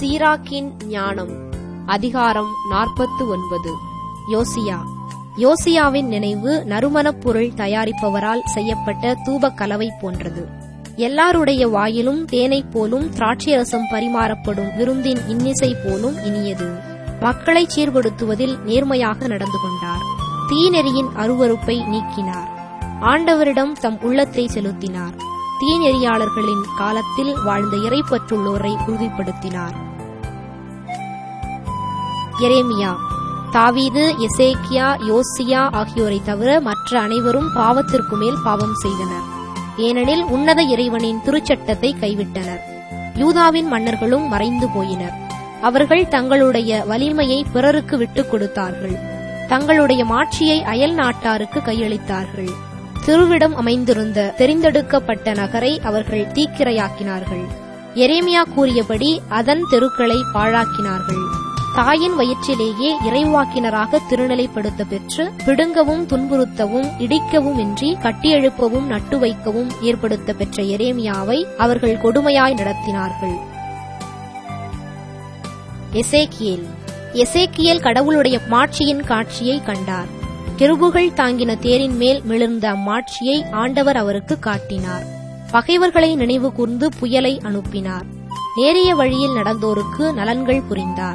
சீராக்கின் ஞானம் அதிகாரம் நாற்பத்து ஒன்பது யோசியா யோசியாவின் நினைவு நறுமணப் பொருள் தயாரிப்பவரால் செய்யப்பட்ட தூபக் கலவை போன்றது எல்லாருடைய வாயிலும் தேனைப் போலும் திராட்சைரசம் பரிமாறப்படும் விருந்தின் இன்னிசை போலும் இனியது மக்களை சீர்படுத்துவதில் நேர்மையாக நடந்து கொண்டார் தீநெறியின் அருவருப்பை நீக்கினார் ஆண்டவரிடம் தம் உள்ளத்தை செலுத்தினார் தீநெறியாளர்களின் காலத்தில் வாழ்ந்த இறைப்பற்றுள்ளோரை உறுதிப்படுத்தினார் எரேமியா தாவீது எசேக்கியா யோசியா ஆகியோரை தவிர மற்ற அனைவரும் பாவத்திற்கு மேல் பாவம் செய்தனர் ஏனெனில் உன்னத இறைவனின் திருச்சட்டத்தை கைவிட்டனர் யூதாவின் மன்னர்களும் மறைந்து போயினர் அவர்கள் தங்களுடைய வலிமையை பிறருக்கு விட்டுக் கொடுத்தார்கள் தங்களுடைய மாட்சியை அயல் நாட்டாருக்கு கையளித்தார்கள் திருவிடம் அமைந்திருந்த தெரிந்தெடுக்கப்பட்ட நகரை அவர்கள் தீக்கிரையாக்கினார்கள் எரேமியா கூறியபடி அதன் தெருக்களை பாழாக்கினார்கள் தாயின் வயிற்றிலேயே இறைவாக்கினராக திருநிலைப்படுத்த பெற்று பிடுங்கவும் துன்புறுத்தவும் இடிக்கவும் இன்றி கட்டியெழுப்பவும் நட்டு வைக்கவும் ஏற்படுத்த பெற்ற எரேமியாவை அவர்கள் கொடுமையாய் நடத்தினார்கள் எசேக்கியேல் எசேக்கியேல் கடவுளுடைய மாட்சியின் காட்சியை கண்டார் கெருபுகள் தாங்கின தேரின் மேல் மிளிர்ந்த அம்மாட்சியை ஆண்டவர் அவருக்கு காட்டினார் பகைவர்களை நினைவு கூர்ந்து புயலை அனுப்பினார் நேரிய வழியில் நடந்தோருக்கு நலன்கள் புரிந்தார்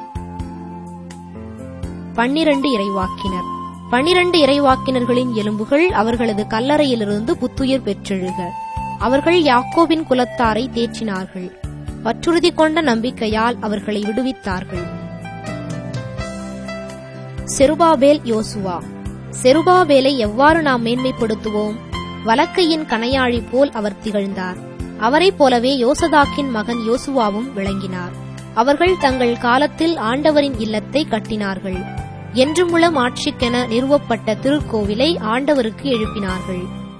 பன்னிரண்டு இறைவாக்கினர் பன்னிரண்டு இறைவாக்கினர்களின் எலும்புகள் அவர்களது கல்லறையிலிருந்து புத்துயிர் பெற்றெழுக அவர்கள் யாக்கோபின் குலத்தாரை தேற்றினார்கள் பற்றுறுதி கொண்ட நம்பிக்கையால் அவர்களை விடுவித்தார்கள் செருபாபேல் யோசுவா செருபாபேலை எவ்வாறு நாம் மேன்மைப்படுத்துவோம் வலக்கையின் கணையாழி போல் அவர் திகழ்ந்தார் அவரைப் போலவே யோசதாக்கின் மகன் யோசுவாவும் விளங்கினார் அவர்கள் தங்கள் காலத்தில் ஆண்டவரின் இல்லத்தை கட்டினார்கள் என்றுமுள்ள ஆட்சிக்கென நிறுவப்பட்ட திருக்கோவிலை ஆண்டவருக்கு எழுப்பினார்கள்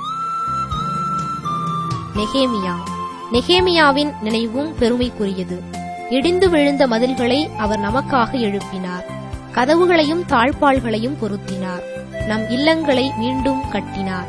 நெகேமியா நெகேமியாவின் நினைவும் பெருமைக்குரியது இடிந்து விழுந்த மதில்களை அவர் நமக்காக எழுப்பினார் கதவுகளையும் தாழ்பாள்களையும் பொருத்தினார் நம் இல்லங்களை மீண்டும் கட்டினார்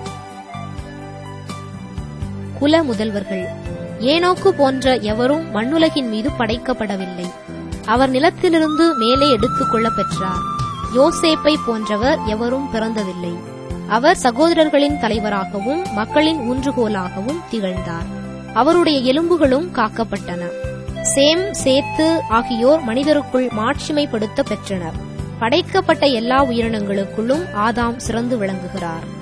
குல முதல்வர்கள் ஏனோக்கு போன்ற எவரும் மண்ணுலகின் மீது படைக்கப்படவில்லை அவர் நிலத்திலிருந்து மேலே எடுத்துக் கொள்ள பெற்றார் யோசேப்பை போன்றவர் எவரும் பிறந்ததில்லை அவர் சகோதரர்களின் தலைவராகவும் மக்களின் ஊன்றுகோலாகவும் திகழ்ந்தார் அவருடைய எலும்புகளும் காக்கப்பட்டன சேம் சேத்து ஆகியோர் மனிதருக்குள் மாட்சிமைப்படுத்த பெற்றனர் படைக்கப்பட்ட எல்லா உயிரினங்களுக்குள்ளும் ஆதாம் சிறந்து விளங்குகிறார்